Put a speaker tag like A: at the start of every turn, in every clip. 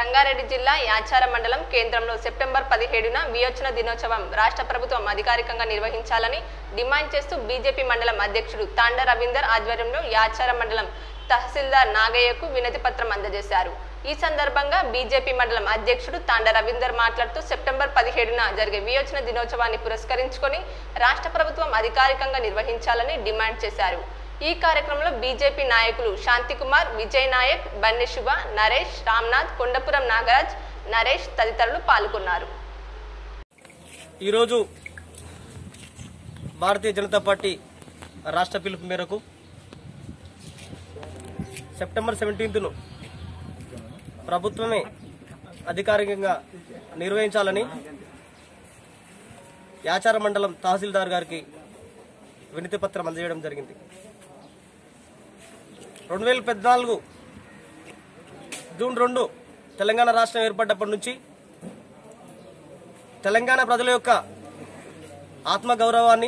A: రంగారెడ్డి జిల్లా యాచార మండలం కేంద్రంలో సెప్టెంబర్ పదిహేడున వియోచన దినోత్సవం రాష్ట్ర ప్రభుత్వం అధికారికంగా నిర్వహించాలని డిమాండ్ చేస్తూ బీజేపీ మండలం అధ్యక్షుడు తాండ రవీందర్ ఆధ్వర్యంలో యాచార మండలం తహసీల్దార్ నాగయ్యకు వినతి పత్రం అందజేశారు ఈ సందర్భంగా బీజేపీ మండలం అధ్యక్షుడు తాండ రవీందర్ మాట్లాడుతూ సెప్టెంబర్ పదిహేడున జరిగే వియోచన దినోత్సవాన్ని పురస్కరించుకొని రాష్ట్ర ప్రభుత్వం అధికారికంగా నిర్వహించాలని డిమాండ్ చేశారు ఈ కార్యక్రమంలో బీజేపీ నాయకులు శాంతికుమార్ విజయ్ నాయక్ బన్నె శుభ నరేష్ రామ్నాథ్ కొండపురం నాగరాజ్ నరేష్ తదితరులు పాల్గొన్నారు
B: ఈరోజు భారతీయ జనతా పార్టీ రాష్ట్ర పిలుపు మేరకు సెప్టెంబర్ సెవెంటీన్త్ను ప్రభుత్వమే అధికారికంగా నిర్వహించాలని యాచార మండలం తహసీల్దార్ గారికి వినతి పత్రం అందజేయడం జరిగింది రెండు వేల పద్నాలుగు జూన్ రెండు తెలంగాణ రాష్ట్రం ఏర్పడ్డప్పటి నుంచి తెలంగాణ ప్రజల యొక్క ఆత్మగౌరవాన్ని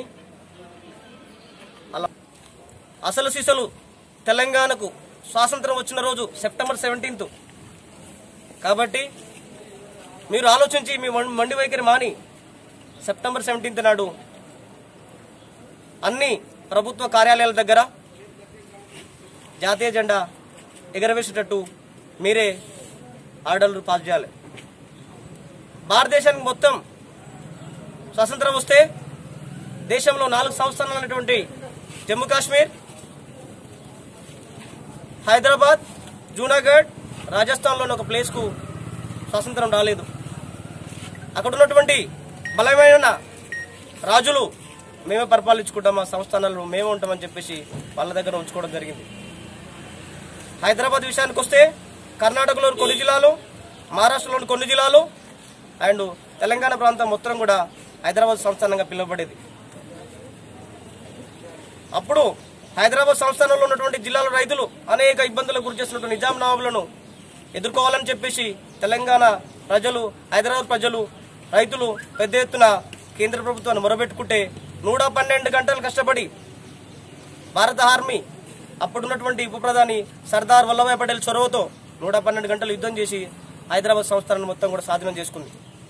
B: అలా అసలు సిసలు తెలంగాణకు స్వాతంత్రం వచ్చిన రోజు సెప్టెంబర్ సెవెంటీన్త్ కాబట్టి మీరు ఆలోచించి మీ మం- మండి వైఖరి మాని సెప్టెంబర్ సెవెంటీన్త్ నాడు అన్ని ప్రభుత్వ కార్యాలయాల దగ్గర జాతీయ జెండా ఎగరవేసేటట్టు మీరే ఆర్డర్లు పాస్ చేయాలి భారతదేశానికి మొత్తం స్వతంత్రం వస్తే దేశంలో నాలుగు సంస్థానాలు ఉన్నటువంటి జమ్మూ కాశ్మీర్ హైదరాబాద్ జూనాగఢ్ రాజస్థాన్లోని ఒక ప్లేస్కు స్వాతంత్రం రాలేదు అక్కడ ఉన్నటువంటి బలమైన రాజులు మేమే పరిపాలించుకుంటాం మా సంస్థానాలను మేమే ఉంటామని చెప్పేసి వాళ్ళ దగ్గర ఉంచుకోవడం జరిగింది హైదరాబాద్ విషయానికి వస్తే కర్ణాటకలోని కొన్ని జిల్లాలు మహారాష్ట్రలోని కొన్ని జిల్లాలు అండ్ తెలంగాణ ప్రాంతం మొత్తం కూడా హైదరాబాద్ సంస్థానంగా పిలువబడేది అప్పుడు హైదరాబాద్ సంస్థానంలో ఉన్నటువంటి జిల్లాల రైతులు అనేక ఇబ్బందులకు గురి చేసినటువంటి నిజాం నవాబులను ఎదుర్కోవాలని చెప్పేసి తెలంగాణ ప్రజలు హైదరాబాద్ ప్రజలు రైతులు పెద్ద ఎత్తున కేంద్ర ప్రభుత్వాన్ని మొరబెట్టుకుంటే నూట పన్నెండు గంటలు కష్టపడి భారత ఆర్మీ అప్పుడున్నటువంటి ఉప ప్రధాని సర్దార్ వల్లభాయ్ పటేల్ చొరవతో నూట పన్నెండు గంటలు యుద్ధం చేసి హైదరాబాద్ సంస్థలను మొత్తం కూడా స్వాధీనం చేసుకుంది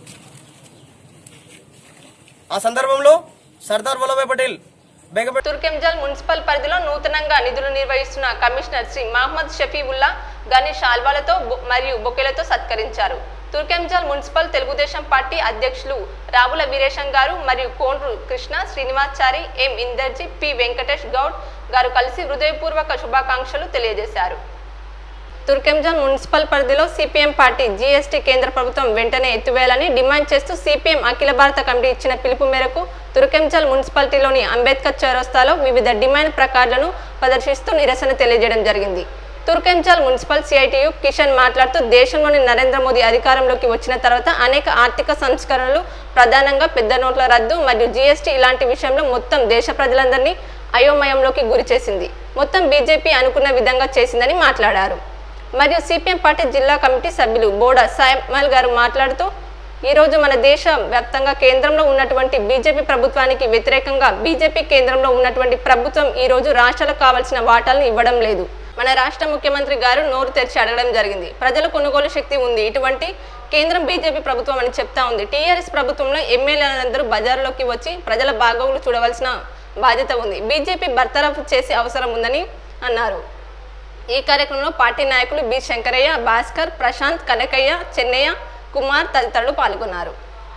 B: ఆ సందర్భంలో సర్దార్ వల్లభాయ్ పటేల్ బేగపేట
A: తుర్కెంజల్ మున్సిపల్ పరిధిలో నూతనంగా నిధులు నిర్వహిస్తున్న కమిషనర్ శ్రీ మహమ్మద్ షఫీవుల్లా గణేష్ శాల్వాలతో బొ- మరియు బొకేలతో సత్కరించారు తుర్కెంజల్ మున్సిపల్ తెలుగుదేశం పార్టీ అధ్యక్షులు రావుల వీరేశం గారు మరియు కోండ్రు కృష్ణ శ్రీనివాచారి ఎం ఇందర్జీ పి వెంకటేష్ గౌడ్ గారు కలిసి హృదయపూర్వక శుభాకాంక్షలు తెలియజేశారు తుర్కెంజాన్ మున్సిపల్ పరిధిలో సిపిఎం పార్టీ జీఎస్టీ కేంద్ర ప్రభుత్వం వెంటనే ఎత్తివేయాలని డిమాండ్ చేస్తూ సిపిఎం అఖిల భారత కమిటీ ఇచ్చిన పిలుపు మేరకు తుర్కెంజల్ మున్సిపాలిటీలోని అంబేద్కర్ చౌరస్తాలో వివిధ డిమాండ్ ప్రకారాలను ప్రదర్శిస్తూ నిరసన తెలియజేయడం జరిగింది తుర్కెంజాల్ మున్సిపల్ సిఐటియు కిషన్ మాట్లాడుతూ దేశంలోని నరేంద్ర మోదీ అధికారంలోకి వచ్చిన తర్వాత అనేక ఆర్థిక సంస్కరణలు ప్రధానంగా పెద్ద నోట్ల రద్దు మరియు జీఎస్టీ ఇలాంటి విషయంలో మొత్తం దేశ ప్రజలందరినీ అయోమయంలోకి గురి చేసింది మొత్తం బీజేపీ అనుకున్న విధంగా చేసిందని మాట్లాడారు మరియు సిపిఎం పార్టీ జిల్లా కమిటీ సభ్యులు బోడ సాయమల్ గారు మాట్లాడుతూ ఈరోజు మన దేశ వ్యాప్తంగా కేంద్రంలో ఉన్నటువంటి బీజేపీ ప్రభుత్వానికి వ్యతిరేకంగా బీజేపీ కేంద్రంలో ఉన్నటువంటి ప్రభుత్వం ఈ రోజు రాష్ట్రాలకు కావాల్సిన వాటాలను ఇవ్వడం లేదు మన రాష్ట్ర ముఖ్యమంత్రి గారు నోరు తెరిచి అడగడం జరిగింది ప్రజల కొనుగోలు శక్తి ఉంది ఇటువంటి కేంద్రం బీజేపీ ప్రభుత్వం అని చెప్తా ఉంది టీఆర్ఎస్ ప్రభుత్వంలో ఎమ్మెల్యేలందరూ బజార్లోకి వచ్చి ప్రజల బాగోగులు చూడవలసిన బాధ్యత ఉంది బీజేపీ బర్తరఫ్ చేసే అవసరం ఉందని అన్నారు ఈ కార్యక్రమంలో పార్టీ నాయకులు బి శంకరయ్య భాస్కర్ ప్రశాంత్ కనకయ్య చెన్నయ్య కుమార్ తదితరులు పాల్గొన్నారు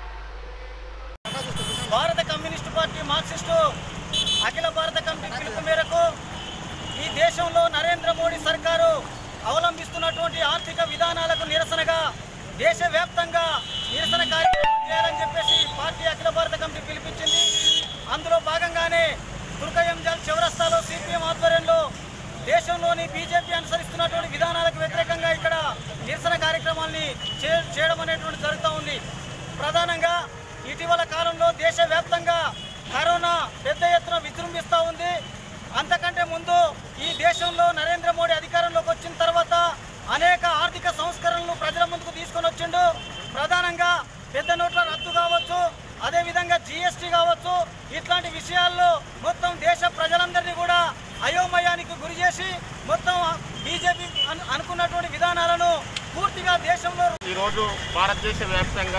B: భారత కమ్యూనిస్టు పార్టీ మార్క్సిస్టు అఖిల భారత కమిటీ పిలుపు మేరకు ఈ దేశంలో నరేంద్ర మోడీ సర్కారు అవలంబిస్తున్నటువంటి ఆర్థిక విధానాలకు నిరసనగా దేశవ్యాప్తంగా నిరసన కార్యక్రమం చేయాలని చెప్పేసి పార్టీ అఖిల భారత కమిటీ పిలిపించింది అందులో భాగంగానే దుర్గయంజాల్ చౌరస్తాలో సిపిఎం ఆధ్వర్యంలో దేశంలోని బీజేపీ అనుసరిస్తున్నటువంటి విధానాలకు వ్యతిరేకంగా ఇక్కడ నిరసన కార్యక్రమాల్ని చే- చేయడం అనేటువంటి జరుగుతూ ఉంది ప్రధానంగా ఇటీవల కాలంలో దేశవ్యాప్తంగా కరోనా పెద్ద ఎత్తున విజృంభిస్తూ ఉంది అంతకంటే ముందు ఈ దేశంలో నరేంద్ర మోడీ అధికారంలోకి వచ్చిన తర్వాత అనేక ఆర్థిక సంస్కరణలు ప్రజల ముందుకు తీసుకొని వచ్చిండు ప్రధానంగా పెద్ద నోట్ల రద్దు కావచ్చు అదేవిధంగా జిఎస్టీ కావచ్చు ఇట్లాంటి విషయాల్లో మొత్తం దేశ ప్రజలందరినీ కూడా అయోమయానికి గురి చేసి మొత్తం బీజేపీ అనుకున్నటువంటి విధానాలను పూర్తిగా దేశంలో
C: ఈరోజు భారతదేశ వ్యాప్తంగా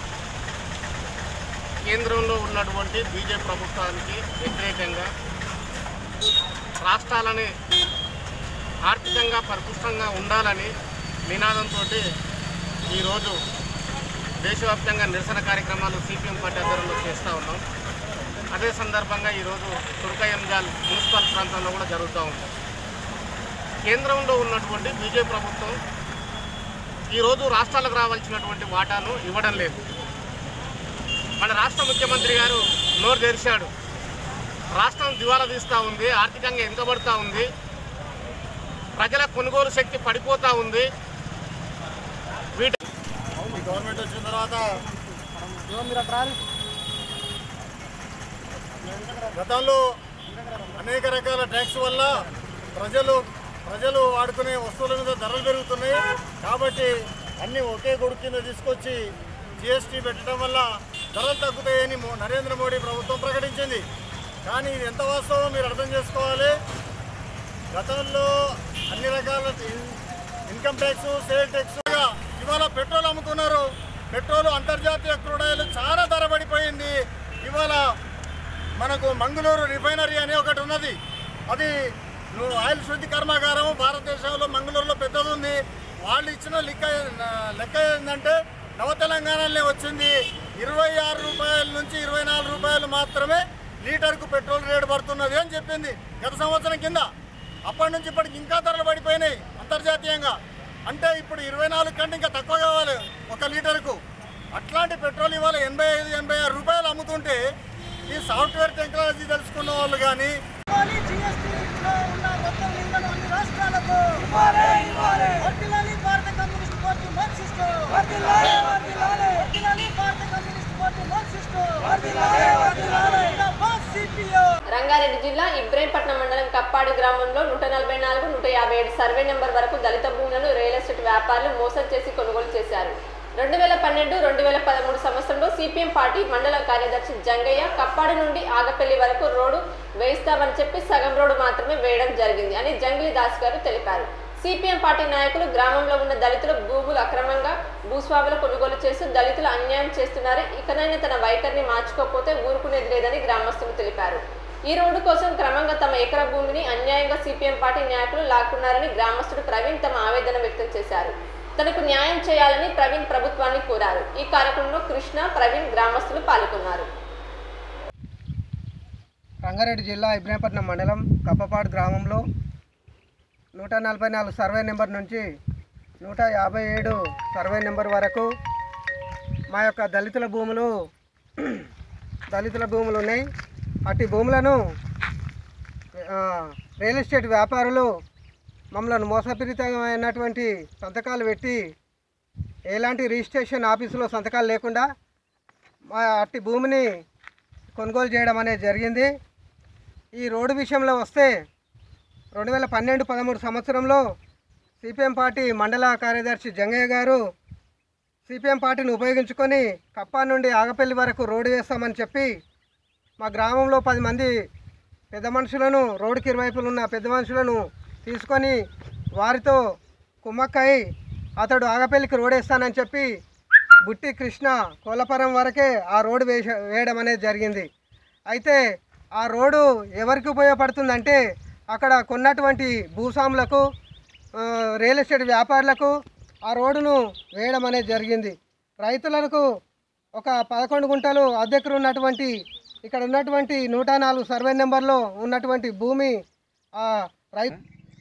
C: కేంద్రంలో ఉన్నటువంటి బీజేపీ ప్రభుత్వానికి వ్యతిరేకంగా రాష్ట్రాలని ఆర్థికంగా పరిపుష్టంగా ఉండాలని నినాదంతో ఈరోజు దేశవ్యాప్తంగా నిరసన కార్యక్రమాలు సిపిఎం పార్టీ ఆధ్వర్యంలో చేస్తూ ఉన్నాం అదే సందర్భంగా ఈరోజు తుర్కయంజాల్ మున్సిపల్ ప్రాంతంలో కూడా జరుగుతూ ఉంది కేంద్రంలో ఉన్నటువంటి బీజేపీ ప్రభుత్వం ఈరోజు రాష్ట్రాలకు రావాల్సినటువంటి వాటాను ఇవ్వడం లేదు మన రాష్ట్ర ముఖ్యమంత్రి గారు నోరు తెరిచాడు రాష్ట్రం దివాలా తీస్తూ ఉంది ఆర్థికంగా వెనుకబడుతూ ఉంది ప్రజల కొనుగోలు శక్తి పడిపోతూ ఉంది వీటి
D: ఈ గవర్నమెంట్ వచ్చిన తర్వాత గతంలో అనేక రకాల ట్యాక్స్ వల్ల ప్రజలు ప్రజలు వాడుకునే వస్తువుల మీద ధరలు పెరుగుతున్నాయి కాబట్టి అన్నీ ఒకే గొడుగు కింద తీసుకొచ్చి జిఎస్టీ పెట్టడం వల్ల ధరలు తగ్గుతాయని మో- నరేంద్ర మోడీ ప్రభుత్వం ప్రకటించింది కానీ ఇది ఎంత వాస్తవం మీరు అర్థం చేసుకోవాలి గతంలో అన్ని రకాల ఇన్- ఇన్కమ్ ట్యాక్స్ సేల్ ట్యాక్స్ గా ఇవాళ పెట్రోల్ అమ్ముతున్నారు పెట్రోల్ అంతర్జాతీయ క్రూడాయిలు చాలా ధర పడిపోయింది ఇవాళ మనకు మంగళూరు రిఫైనరీ అనే ఒకటి ఉన్నది అది ను- ఆయిల్ శుద్ధి కర్మాగారం భారతదేశంలో మంగళూరులో పెద్దది ఉంది వాళ్ళు ఇచ్చిన లెక్క లెక్క ఏంటంటే నవ తెలంగాణలోనే వచ్చింది ఇరవై ఆరు రూపాయల నుంచి ఇరవై నాలుగు రూపాయలు మాత్రమే లీటర్కు పెట్రోల్ రేటు పడుతున్నది అని చెప్పింది గత సంవత్సరం కింద అప్పటి నుంచి ఇప్పటికి ఇంకా ధరలు పడిపోయినాయి అంతర్జాతీయంగా అంటే ఇప్పుడు ఇరవై నాలుగు కంటే ఇంకా తక్కువ కావాలి ఒక లీటర్కు అట్లాంటి పెట్రోల్ ఇవాళ ఎనభై ఐదు ఎనభై ఆరు రూపాయలు అమ్ముతుంటే ఈ సాఫ్ట్వేర్ టెక్నాలజీ తెలుసుకున్న వాళ్ళు కానీ
B: జీఎస్టీలో ఉన్న మొత్తం నిందను అన్ని రాష్ట్రాలకు వర్ధిల్లాలి భారత కమ్యూనిస్ట్ పార్టీ మార్క్సిస్ట్ వర్ధిల్లాలి భారత కమ్యూనిస్ట్ పార్టీ మార్క్సిస్ట్ జిందాబాద్ సిపిఓ
A: రంగారెడ్డి జిల్లా ఇబ్రాహీంపట్నం మండలం కప్పాడు గ్రామంలో నూట నలభై నాలుగు నూట యాభై ఏడు సర్వే నెంబర్ వరకు దళిత భూములను రియల్ ఎస్టేట్ వ్యాపారులు మోసం చేసి కొనుగోలు చేశారు రెండు వేల పన్నెండు రెండు వేల పదమూడు సంవత్సరంలో సిపిఎం పార్టీ మండల కార్యదర్శి జంగయ్య కప్పాడు నుండి ఆగపల్లి వరకు రోడ్డు వేయిస్తామని చెప్పి సగం రోడ్డు మాత్రమే వేయడం జరిగింది అని జంగిలి దాస్ గారు తెలిపారు సిపిఎం పార్టీ నాయకులు గ్రామంలో ఉన్న దళితుల భూములు అక్రమంగా భూస్వాములు కొనుగోలు చేస్తూ దళితులు అన్యాయం చేస్తున్నారు ఇకనైనా తన వైఖరిని మార్చుకోకపోతే ఊరుకునేది లేదని గ్రామస్తులు తెలిపారు ఈ రోడ్డు కోసం క్రమంగా తమ ఎకరా భూమిని అన్యాయంగా సిపిఎం పార్టీ నాయకులు లాక్కున్నారని గ్రామస్తుడు ప్రవీణ్ తమ ఆవేదన వ్యక్తం చేశారు తనకు న్యాయం చేయాలని ప్రవీణ్ ప్రభుత్వాన్ని కోరారు ఈ కార్యక్రమంలో కృష్ణ ప్రవీణ్ గ్రామస్తులు పాల్గొన్నారు
E: రంగారెడ్డి జిల్లా ఇబ్రాహీంపట్నం మండలం కప్పపాడు గ్రామంలో నూట నలభై నాలుగు సర్వే నెంబర్ నుంచి నూట యాభై ఏడు సర్వే నెంబర్ వరకు మా యొక్క దళితుల భూములు దళితుల భూములు ఉన్నాయి అట్టి భూములను ఆ, రియల్ ఎస్టేట్ వ్యాపారులు మమ్మల్ని మోసపూరితమైనటువంటి సంతకాలు పెట్టి ఎలాంటి రిజిస్ట్రేషన్ ఆఫీసులో సంతకాలు లేకుండా మా అట్టి భూమిని కొనుగోలు చేయడం అనేది జరిగింది ఈ రోడ్డు విషయంలో వస్తే రెండు వేల పన్నెండు పదమూడు సంవత్సరంలో సిపిఎం పార్టీ మండల కార్యదర్శి జంగయ్య గారు సిపిఎం పార్టీని ఉపయోగించుకొని కప్పా నుండి ఆగపల్లి వరకు రోడ్డు వేస్తామని చెప్పి మా గ్రామంలో పది మంది పెద్ద మనుషులను రోడ్డుకి ఇరువైపులు ఉన్న పెద్ద మనుషులను తీసుకొని వారితో కుమ్మక్కై అతడు ఆగపల్లికి రోడ్ వేస్తానని చెప్పి బుట్టి కృష్ణ కోలపురం వరకే ఆ రోడ్డు వేస వేయడం అనేది జరిగింది అయితే ఆ రోడ్డు ఎవరికి ఉపయోగపడుతుందంటే అక్కడ కొన్నటువంటి భూస్వాములకు ఆ, రియల్ ఎస్టేట్ వ్యాపారులకు ఆ రోడ్డును వేయడం అనేది జరిగింది రైతులకు ఒక పదకొండు గుంటలు అద్దెకరు ఉన్నటువంటి ఇక్కడ ఉన్నటువంటి నూట నాలుగు సర్వే నెంబర్లో ఉన్నటువంటి భూమి ఆ రైతు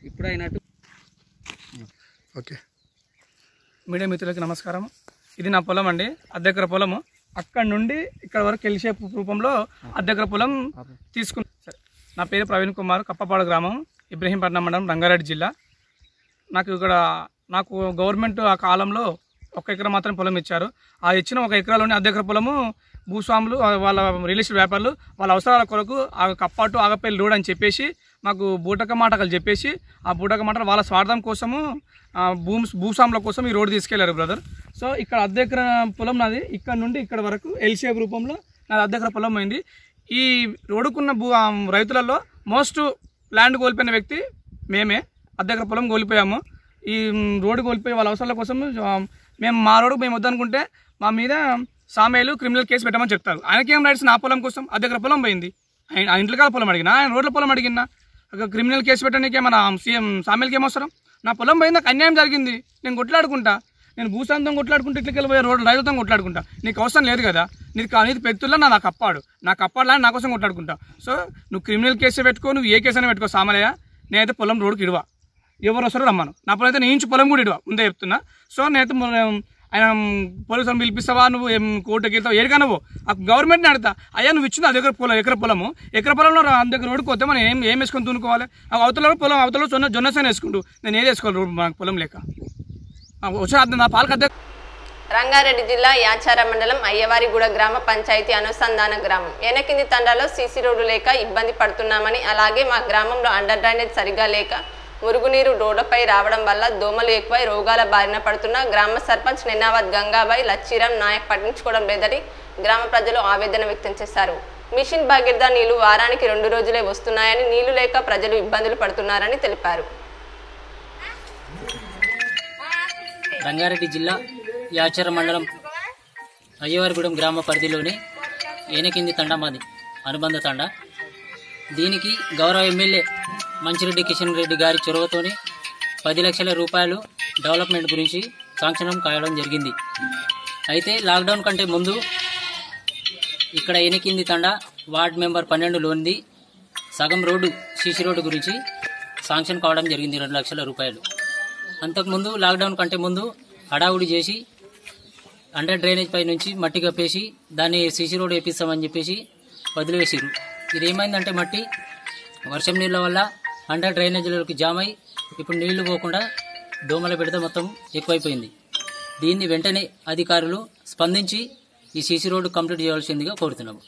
F: ఓకే
G: మీడియా మిత్రులకి నమస్కారం ఇది నా పొలం అండి అద్దెకర పొలము అక్కడ నుండి ఇక్కడ వరకు ఎల్ షేప్ రూపంలో అద్దెకర పొలం తీసుకున్న సరే. నా పేరు ప్రవీణ్ కుమార్ కప్పపాడు గ్రామం ఇబ్రహీంపట్నం మండలం రంగారెడ్డి జిల్లా నాకు ఇక్కడ నాకు గవర్నమెంట్ ఆ కాలంలో ఒక ఎకరం మాత్రం పొలం ఇచ్చారు ఆ ఇచ్చిన ఒక ఎకరాలోని అద్దెకర పొలము భూస్వాములు ఆ వాళ్ళ రియల్ ఎస్టేట్ వ్యాపారులు వాళ్ళ అవసరాల కొరకు ఆ కప్పాటు ఆగపల్లి రోడ్ అని చెప్పేసి మాకు బూటక మాటకలు చెప్పేసి ఆ బూటక మాటలు వాళ్ళ స్వార్థం కోసము ఆ భూమి భూస్వాముల కోసం ఈ రోడ్డు తీసుకెళ్లారు బ్రదర్ సో ఇక్కడ అద్దెకర పొలం నాది ఇక్కడ నుండి ఇక్కడ వరకు ఎల్ షేప్ రూపంలో నాది అద్దెకర పొలం అయింది ఈ రోడ్డుకున్న భూ ఆ రైతులలో మోస్ట్ ల్యాండ్ కోల్పోయిన వ్యక్తి మేమే అద్దెకర పొలం కోల్పోయాము ఈ మ్, రోడ్డు కోల్పోయి వాళ్ళ అవసరాల కోసం ఆ, మేము మా రోడ్డు మేము వద్దనుకుంటే మా మీద సామేలు క్రిమినల్ కేసు పెట్టమని చెప్తారు ఆయనకేం రైట్స్ నా పొలం కోసం ఆ దగ్గర పొలం పోయింది ఆయన ఆ ఇంట్లో కాడ పొలం అడిగినా ఆయన రోడ్ల పొలం అడిగినా ఒక క్రిమినల్ కేసు పెట్టడానికే మన సీఎం సామేలకి ఏమవసరం నా పొలం పోయింది నాకు అన్యాయం జరిగింది నేను కొట్లాడుకుంటా నేను భూశాంతం కొట్లాడుకుంటే ఇట్లకి వెళ్ళిపోయే రోడ్డు రైతులతో కొట్లాడుకుంటా నీకు అవసరం లేదు కదా నీకు కా- నీది పెత్తుల్లో నా నాకు అప్పాడు నాకు అప్పాడు నా కోసం కొట్లాడుకుంటా సో నువ్వు క్రిమినల్ కేసు పెట్టుకో నువ్వు ఏ కేసు అయినా పెట్టుకో సామలయ్య నేనైతే పొలం రోడ్డుకి ఇడవా ఎవరు వస్తారో రమ్మను నా పొలం అయితే నేను ఇంచు పొలం కూడా ఇడవా ముందే చెప్తున్నా సో నేనైతే మొ- ఆయన పోలీసులను పిలిపిస్తావా నువ్వు ఏం కోర్టుకి వెళ్తావు ఏడికా నువ్వు ఆ గవర్నమెంట్ని అడుగుతా అయ్యా నువ్వు ఇచ్చింది ఆ దగ్గర పొలం ఎకర పొలము ఎకర పొలంలో ఆ దగ్గర రోడ్డుకి వస్తే మనం ఏం ఏం వేసుకొని తునుకోవాలి ఆ అవతల పొలం అవతల జొన్న జొన్న సేన వేసుకుంటూ నేను ఏది వేసుకోవాలి రోడ్డు మనకు పొలం లేక ఆ వచ్చి అద్దె- నా పాలకు అద్దె
A: రంగారెడ్డి జిల్లా యాచార మండలం అయ్యవారిగూడ గ్రామ పంచాయతీ అనుసంధాన గ్రామం ఎనకింది తండాలో సీసీ రోడ్డు లేక ఇబ్బంది పడుతున్నామని అలాగే మా గ్రామంలో అండర్ డ్రైనేజ్ సరిగా లేక మురుగునీరు రోడ్డుపై రావడం వల్ల దోమలు ఎక్కువై రోగాల బారిన పడుతున్న గ్రామ సర్పంచ్ నిన్నావత్ గంగాబాయ్ లచ్చిరామ్ నాయక్ పట్టించుకోవడం లేదని గ్రామ ప్రజలు ఆవేదన వ్యక్తం చేశారు మిషన్ భగీరథ నీళ్లు వారానికి రెండు రోజులే వస్తున్నాయని నీళ్లు లేక ప్రజలు ఇబ్బందులు పడుతున్నారని తెలిపారు
F: రంగారెడ్డి జిల్లా యాచర మండలం అయ్యవారిగూడెం గ్రామ పరిధిలోని ఏనకింది తండా మాది అనుబంధ తండా దీనికి గౌరవ ఎమ్మెల్యే మంచిరెడ్డి కిషన్ రెడ్డి గారి చొరవతోని పది లక్షల రూపాయలు డెవలప్మెంట్ గురించి సాంక్షనం కాయడం జరిగింది అయితే లాక్డౌన్ కంటే ముందు ఇక్కడ ఎనికింది తండా వార్డ్ మెంబర్ పన్నెండులోనిది సగం రోడ్డు సీసీ రోడ్డు గురించి శాంక్షన్ కావడం జరిగింది రెండు లక్షల రూపాయలు అంతకుముందు లాక్డౌన్ కంటే ముందు హడావుడి చేసి అండర్ డ్రైనేజ్ పై నుంచి మట్టి కప్పేసి దాన్ని సీసీ రోడ్ వేపిస్తామని చెప్పేసి వదిలివేసారు ఇది ఏమైందంటే మట్టి వర్షం నీళ్ళ వల్ల అండర్ డ్రైనేజీలోకి జామ్ అయి ఇప్పుడు నీళ్లు పోకుండా దోమల బిడత మొత్తం ఎక్కువైపోయింది దీన్ని వెంటనే అధికారులు స్పందించి ఈ సీసీ రోడ్డు కంప్లీట్ చేయాల్సిందిగా కోరుతున్నాము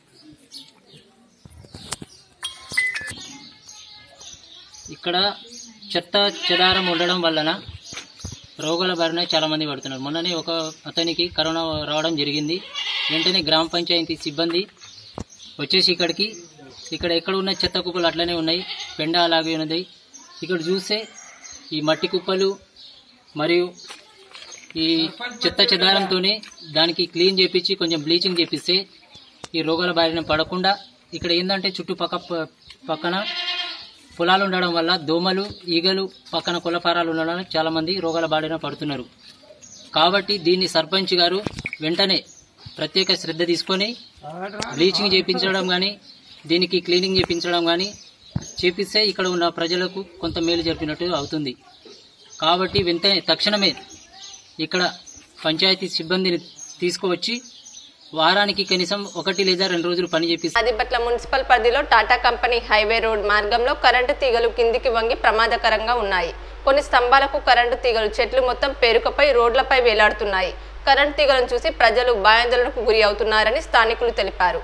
F: ఇక్కడ చెత్త చెదారం ఉండడం వలన రోగాల బారిన చాలా మంది పడుతున్నారు మొన్ననే ఒక అతనికి కరోనా రావడం జరిగింది వెంటనే గ్రామ పంచాయతీ సిబ్బంది వచ్చేసి ఇక్కడికి ఇక్కడ ఎక్కడ ఉన్న చెత్త కుప్పలు అట్లనే ఉన్నాయి పెండ అలాగే ఉన్నది ఇక్కడ చూస్తే ఈ మట్టి కుప్పలు మరియు ఈ చెత్త చెదారంతోనే దానికి క్లీన్ చేపించి కొంచెం బ్లీచింగ్ చేపిస్తే ఈ రోగాల బారిన పడకుండా ఇక్కడ ఏంటంటే చుట్టుపక్క ప- పక్కన పొలాలు ఉండడం వల్ల దోమలు ఈగలు పక్కన కులపారాలు ఉండడం వల్ల చాలా మంది రోగాల బారిన పడుతున్నారు కాబట్టి దీన్ని సర్పంచ్ గారు వెంటనే ప్రత్యేక శ్రద్ధ తీసుకొని బ్లీచింగ్ చేయించడం కానీ దీనికి క్లీనింగ్ చేయించడం కానీ చేపిస్తే ఇక్కడ ఉన్న ప్రజలకు కొంత మేలు జరిపినట్టు అవుతుంది కాబట్టి వెంటనే తక్షణమే ఇక్కడ పంచాయతీ సిబ్బందిని తీసుకువచ్చి వారానికి కనీసం ఒకటి లేదా రెండు రోజులు పని చేపిస్తే
A: ఆదిపట్ల మున్సిపల్ పరిధిలో టాటా కంపెనీ హైవే రోడ్ మార్గంలో కరెంటు తీగలు కిందికి వంగి ప్రమాదకరంగా ఉన్నాయి కొన్ని స్తంభాలకు కరెంటు తీగలు చెట్లు మొత్తం పేరుకపై రోడ్లపై వేలాడుతున్నాయి కరెంటు తీగలను చూసి ప్రజలు భయాందోళనకు గురి అవుతున్నారని స్థానికులు తెలిపారు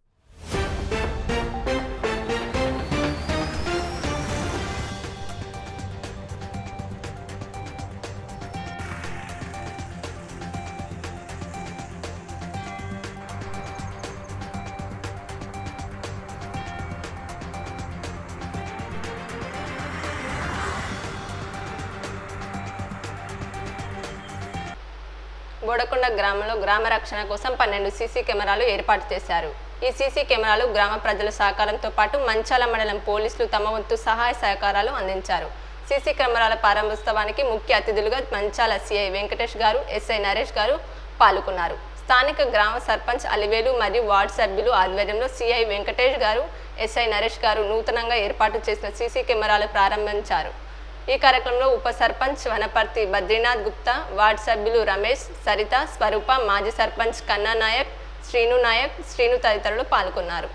A: బోడకొండ గ్రామంలో గ్రామ రక్షణ కోసం పన్నెండు సీసీ కెమెరాలు ఏర్పాటు చేశారు ఈ సీసీ కెమెరాలు గ్రామ ప్రజల సహకారంతో పాటు మంచాల మండలం పోలీసులు తమ వంతు సహాయ సహకారాలు అందించారు సీసీ కెమెరాల ప్రారంభోత్సవానికి ముఖ్య అతిథులుగా మంచాల సిఐ వెంకటేష్ గారు ఎస్ఐ నరేష్ గారు పాల్గొన్నారు స్థానిక గ్రామ సర్పంచ్ అలివేలు మరియు వార్డు సభ్యులు ఆధ్వర్యంలో సిఐ వెంకటేష్ గారు ఎస్ఐ నరేష్ గారు నూతనంగా ఏర్పాటు చేసిన సీసీ కెమెరాలు ప్రారంభించారు ఈ కార్యక్రమంలో ఉప సర్పంచ్ వనపర్తి బద్రీనాథ్ గుప్తా వార్డు సభ్యులు రమేష్ సరిత స్వరూప మాజీ సర్పంచ్ కన్నా నాయక్ శ్రీను నాయక్ శ్రీను తదితరులు పాల్గొన్నారు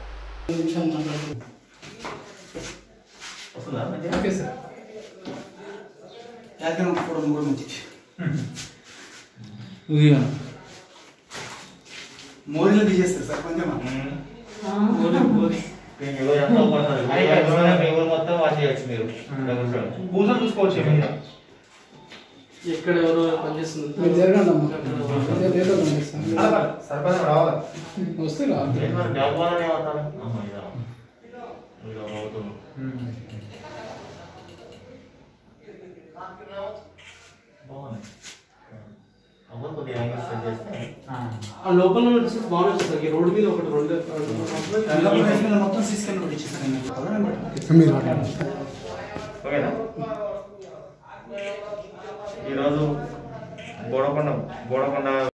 H: మోరీలో తీసేస్తారు సార్ కొంచెం కూర్చొని చూసుకోవచ్చు మీరు
G: ఎక్కడ ఎవరో పనిచేస్తుంది
H: సర్పంచ్ రావాలి
G: వస్తే
I: కొద్దిగా యాంగిల్ సెట్ చేస్తే
H: ఆ లోపల డిస్టెన్స్ బాగా వచ్చింది సార్ ఈ రోడ్డు మీద ఒకటి రెండు మొత్తం సీసీ కెమెరా పెట్టించారు
I: ఓకేనా ఈరోజు బోడకొండ బోడకొండ